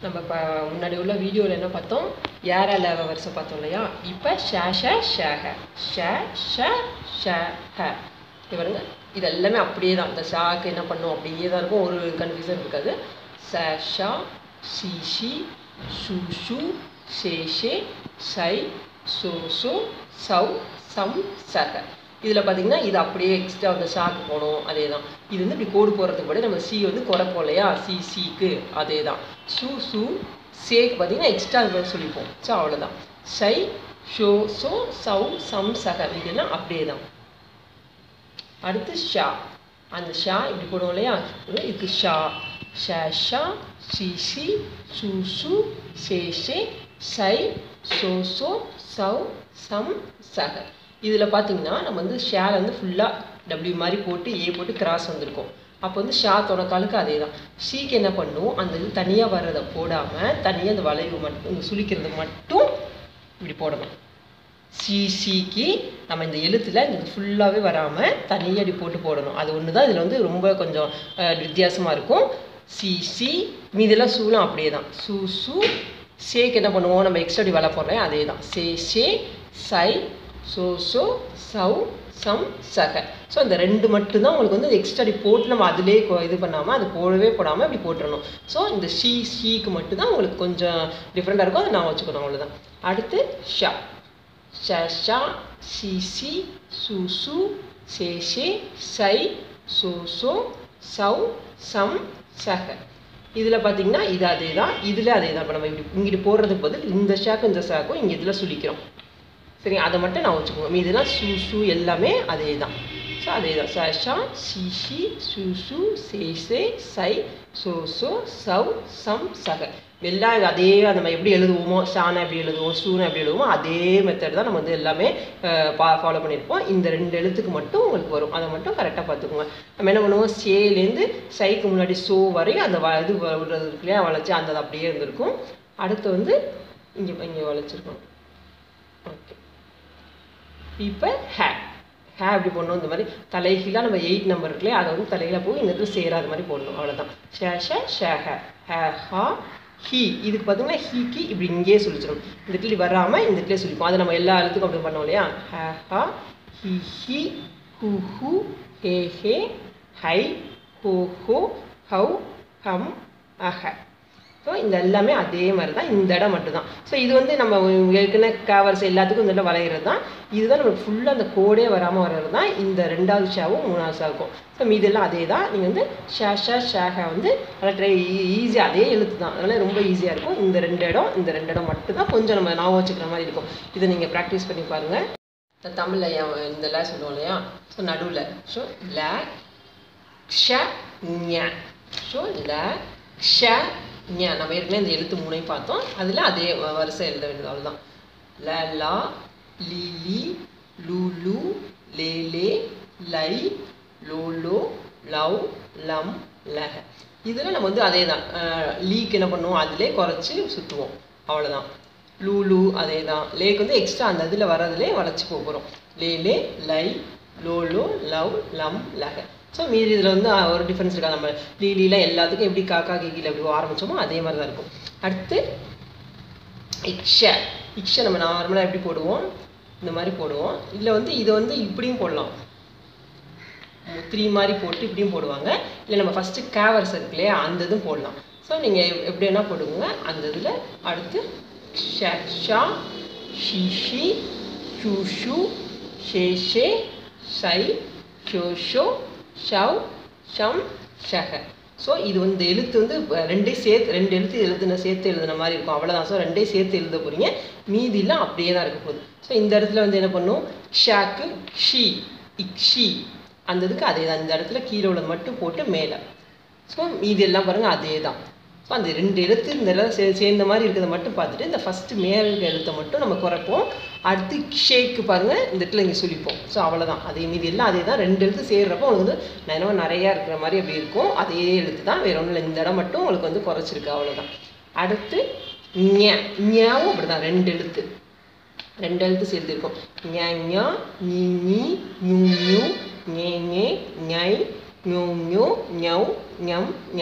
நம்ம இப்போ முன்னாடி உள்ள வீடியோவில் என்ன பார்த்தோம் ஏரால வரிசை பார்த்தோம் இல்லையா இப்போ ஷ ஷ ஷ ஹ ஷ ஷ ஷ ஹ இது பாருங்க இது எல்லாமே அப்படியே தான் இந்த ஷாக்கு என்ன பண்ணும் அப்படியே தான் இருக்கும் ஒரு கன்ஃபியூசன் இருக்காது ச ஷா ஷி ஷி ஷு ஷு ஷே ஷே சை சோ சோ சௌ சம் சக இதில் பார்த்தீங்கன்னா இது அப்படியே எக்ஸ்ட்ரா அந்த ஷாக்கு போகணும் அதே தான் இது வந்து இப்படி கோடு போடுறதுக்கு படி நம்ம சி வந்து குறைப்போம் இல்லையா சி சிக்கு அதே தான் சு சு சேக்கு பார்த்தீங்கன்னா எக்ஸ்ட்ரா சொல்லிப்போம் ஸோ அவ்வளோதான் சை ஷோ சோ சௌ சம் சக இதெல்லாம் அப்படியே தான் அடுத்து ஷா அந்த ஷா இப்படி போடுவோம் இல்லையா இதுக்கு ஷா ஷ ஷா ஷி ஷி சு சு ஷே ஷே சை சோ சோ சௌ சம் சக இதில் பார்த்தீங்கன்னா நம்ம வந்து ஷேல வந்து ஃபுல்லாக டபிள்யூ மாதிரி போட்டு ஏ போட்டு கிராஸ் வந்திருக்கும் அப்போ வந்து ஷா தொடக்காலுக்கு அதே தான் ஷீக்கு என்ன பண்ணும் அந்த இது தனியாக வர்றதை போடாமல் தனியாக அந்த வளைவு மட்டும் இந்த சுழிக்கிறது மட்டும் இப்படி போடணும் சி சிக்கு நம்ம இந்த எழுத்தில் இந்த ஃபுல்லாகவே வராமல் தனியாக இப்படி போட்டு போடணும் அது ஒன்று தான் இதில் வந்து ரொம்ப கொஞ்சம் வித்தியாசமாக இருக்கும் சி சி மீதெல்லாம் சூலாம் அப்படியே தான் சு சு சேக்கு என்ன பண்ணுவோம் நம்ம எக்ஸ்ட்ரா இப்படி வலை போடுறேன் அதே தான் சே ஷே சை சோ சோ சௌ சம் சக ஸோ இந்த ரெண்டு மட்டும்தான் உங்களுக்கு வந்து எக்ஸ்ட்ரா இப்படி போட்டு நம்ம அதிலே இது பண்ணாமல் அது போடவே போடாமல் இப்படி போட்டுறணும் ஸோ இந்த ஷீ ஷீக்கு மட்டும்தான் உங்களுக்கு கொஞ்சம் டிஃப்ரெண்ட்டாக இருக்கும் அதை நான் வச்சுக்கணும் அவ்வளோதான் அடுத்து ஷா ஷ ஷா ஷி ஷி சு சு ஷே ஷே சை சோ சோ சௌ சம் சக இதில் பார்த்தீங்கன்னா இது அதே தான் இதில் அதே தான் இப்போ நம்ம இப்படி இங்கிட்டு போடுறதுக்கு பதில் இந்த ஷாக்கும் இந்த ஷாக்கும் இங்கே இதில் சுழிக்கிறோம் சரி அதை மட்டும் நான் வச்சுக்கோங்க மீதெல்லாம் சு சு எல்லாமே அதே தான் ஸோ அதே தான் ச ஷா ஷி ஷி சு சு சே சே சை சோ சோ சௌ சம் சக எல்லாம் அதே அந்த நம்ம எப்படி எழுதுவோமோ ஷானா எப்படி எழுதுவோம் சூனா எப்படி எழுதுவோமோ அதே மெத்தட் தான் நம்ம வந்து எல்லாமே ஃபாலோ பண்ணியிருப்போம் இந்த ரெண்டு எழுத்துக்கு மட்டும் உங்களுக்கு வரும் அதை மட்டும் கரெக்டாக பார்த்துக்கோங்க நம்ம என்ன பண்ணுவோம் சேலேருந்து சைக்கு முன்னாடி சோ வரையும் அந்த வ இது விடுறது இருக்கு இல்லையா வளைச்சி அந்த அப்படியே இருந்திருக்கும் அடுத்து வந்து இங்கே இங்கே வளைச்சிருக்கோம் ஓகே இப்போ ஹே ஹே அப்படி போடணும் இந்த மாதிரி தலைகீழாக நம்ம எயிட் நம்பர் இருக்குல்லையே அதை வந்து தலைகீழாக போய் இந்த இடத்துல சேராத மாதிரி போடணும் அவ்வளோதான் ஷே ஷே ஷே ஹே ஹே ஹா ஹி இதுக்கு பார்த்தீங்கன்னா ஹீக்கு இப்படி இங்கேயே சொல்லிச்சிடும் இந்த இடத்துல வராமல் இந்த இடத்துல சொல்லிப்போம் அதை நம்ம எல்லா எழுத்துக்கும் அப்படி பண்ணோம் இல்லையா ஹே ஹா ஹி ஹி ஹூ ஹூ ஹே ஹே ஹை ஹோ ஹோ ஹௌ ஹம் அஹ ஸோ இந்த எல்லாமே அதே மாதிரி தான் இந்த இடம் மட்டும்தான் ஸோ இது வந்து நம்ம ஏற்கனவே கவர்ஸ் எல்லாத்துக்கும் இந்த இடம் வளையிறது தான் இதுதான் நமக்கு ஃபுல்லாக அந்த கோடே வராமல் வர்றது தான் இந்த ரெண்டாவது ஷாவும் மூணாவது ஷாவுக்கும் ஸோ மீதெல்லாம் அதே தான் நீங்கள் வந்து ஷா ஷா ஷாஹா வந்து நல்லா ட்ரை ஈஸியாக அதே எழுத்து தான் அதனால் ரொம்ப ஈஸியாக இருக்கும் இந்த ரெண்டு இடம் இந்த ரெண்டு இடம் மட்டும்தான் கொஞ்சம் நம்ம ஞாபகம் வச்சுக்கிற மாதிரி இருக்கும் இதை நீங்கள் ப்ராக்டிஸ் பண்ணி பாருங்கள் தமிழில் இந்த ல சொல்லுவோம் இல்லையா ஸோ நடுவில் ஸோ ல ஷ ஞ ஸோ ல ஷ ஞ நம்ம ஏற்கனவே இந்த எழுத்து மூணையும் பார்த்தோம் அதில் அதே வரிசை எழுத வேண்டியது அவ்வளோதான் ல லா லி லி லு லு லே லே லை லோ லோ லவ் லம் லஹ இதில் நம்ம வந்து அதே தான் லீக்கு என்ன பண்ணுவோம் அதிலே குறைச்சி சுற்றுவோம் அவ்வளோதான் லூலு அதே தான் லேக்கு வந்து எக்ஸ்ட்ரா அந்த இதில் வர்றதுலே வளைச்சி போகிறோம் லே லே லை லோ லோ லவ் லம் லஹ ஸோ மீதி இதில் வந்து ஒரு டிஃப்ரென்ஸ் இருக்கா நம்ம லீலியில் எல்லாத்துக்கும் எப்படி காக்கா கீக்கியில் எப்படி ஆரம்பித்தோமோ அதே மாதிரி தான் இருக்கும் அடுத்து இக்ஷ இக்ஷ நம்ம நார்மலாக எப்படி போடுவோம் இந்த மாதிரி போடுவோம் இல்லை வந்து இதை வந்து இப்படியும் போடலாம் த்ரீ மாதிரி போட்டு இப்படியும் போடுவாங்க இல்லை நம்ம ஃபஸ்ட்டு கேவர்ஸ் இருக்கு இல்லையா அந்த இதுவும் போடலாம் ஸோ நீங்கள் எப்படி வேணால் போடுங்க அந்த இதில் அடுத்து ஷ ஷா ஷி ஷி ஷூ ஷூ ஷே ஷே சை ஷோ ஷோ ஷவ் ஷம் ஷஹ ஸோ இது வந்து எழுத்து வந்து ரெண்டையும் சேர்த்து ரெண்டு எழுத்து எழுதுன சேர்த்து எழுதுன மாதிரி இருக்கும் அவ்வளோதான் ஸோ ரெண்டையும் சேர்த்து எழுத போகிறீங்க மீதிலாம் அப்படியே தான் இருக்க போகுது ஸோ இந்த இடத்துல வந்து என்ன பண்ணும் ஷாக்கு ஷி இக்ஷி அந்த இதுக்கு அதே தான் இந்த இடத்துல கீழே உள்ளது மட்டும் போட்டு மேலே ஸோ மீதி எல்லாம் பாருங்கள் அதே தான் ஸோ அந்த ரெண்டு எழுத்து இந்த இடம் சே சேர்ந்த மாதிரி இருக்கிறத மட்டும் பார்த்துட்டு இந்த ஃபஸ்ட்டு மேல் எழுத்தை மட்டும் நம்ம குறைப்போம் அடுத்து ஷேக்கு பாருங்கள் இந்த இடத்துல இங்கே சுழிப்போம் ஸோ அவ்வளோதான் அதே மீதி எல்லாம் அதே தான் ரெண்டு எழுத்து சேர்றப்போ உங்களுக்கு வந்து நினைவு நிறையா இருக்கிற மாதிரி அப்படி இருக்கும் அதே எழுத்து தான் வேற ஒன்றும் இல்லை இந்த இடம் மட்டும் உங்களுக்கு வந்து குறைச்சிருக்கு அவ்வளோதான் அடுத்து ஞ ஞாவும் அப்படி தான் ரெண்டு எழுத்து ரெண்டு எழுத்து சேர்த்துருக்கோம் ஞ ஞா நீ நீ நியூ நியூ ஞே ஞே ஞை ஞோ ஞோ ஞௌ ஞம் ஞக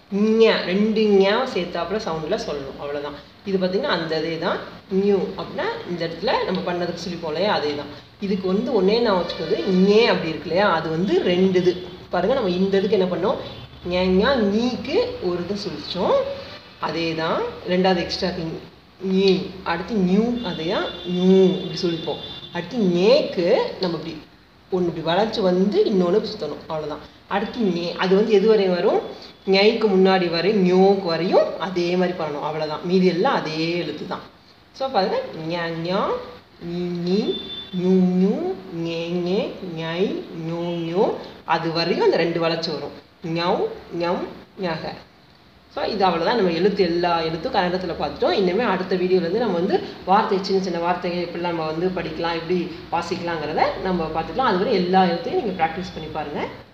ஞ ரெண்டு ஞ சேர்த்தாப்புல சவுண்டில் சொல்லணும் அவ்வளோதான் இது பார்த்திங்கன்னா அந்த இதே தான் நியூ அப்படின்னா இந்த இடத்துல நம்ம பண்ணதுக்கு சொல்லிப்போம் இல்லையா அதே தான் இதுக்கு வந்து ஒன்றே நான் வச்சுக்கிறது ஞே அப்படி இருக்கு இல்லையா அது வந்து ரெண்டு இது பாருங்கள் நம்ம இந்த இதுக்கு என்ன பண்ணோம் ஞா நீக்கு ஒரு இது சொல்லிச்சோம் அதே தான் ரெண்டாவது எக்ஸ்ட்ரா நியூ அடுத்து நியூ அதையா நியூ இப்படி சொல்லிப்போம் அடுத்து நேக்கு நம்ம இப்படி ஒன்று இப்படி வளைச்சு வந்து இன்னொன்று சுற்றணும் அவ்வளோதான் அடுத்து நே அது வந்து எது வரையும் வரும் ஞைக்கு முன்னாடி வரையும் ஞோக்கு வரையும் அதே மாதிரி பண்ணணும் அவ்வளோதான் மீதி எல்லாம் அதே எழுத்து தான் ஸோ பாருங்க ஞா ஞா நீ நீ நியூ நியூ ஞே ஞே ஞை ஞோ ஞோ அது வரையும் அந்த ரெண்டு வளைச்சு வரும் ஞவ் ஞம் ஞக ஸோ இது அவ்வளோதான் நம்ம எழுத்து எல்லா எழுத்தும் கன்னடத்தில் பார்த்துட்டோம் இனிமேல் அடுத்த வீடியோலேருந்து நம்ம வந்து வார்த்தை சின்ன சின்ன வார்த்தைகள் எப்படிலாம் நம்ம வந்து படிக்கலாம் எப்படி வாசிக்கலாங்கிறத நம்ம பார்த்துக்கலாம் அதுவரை எல்லா எழுத்தையும் நீங்கள் ப்ராக்டிஸ் பண்ணி பாருங்கள்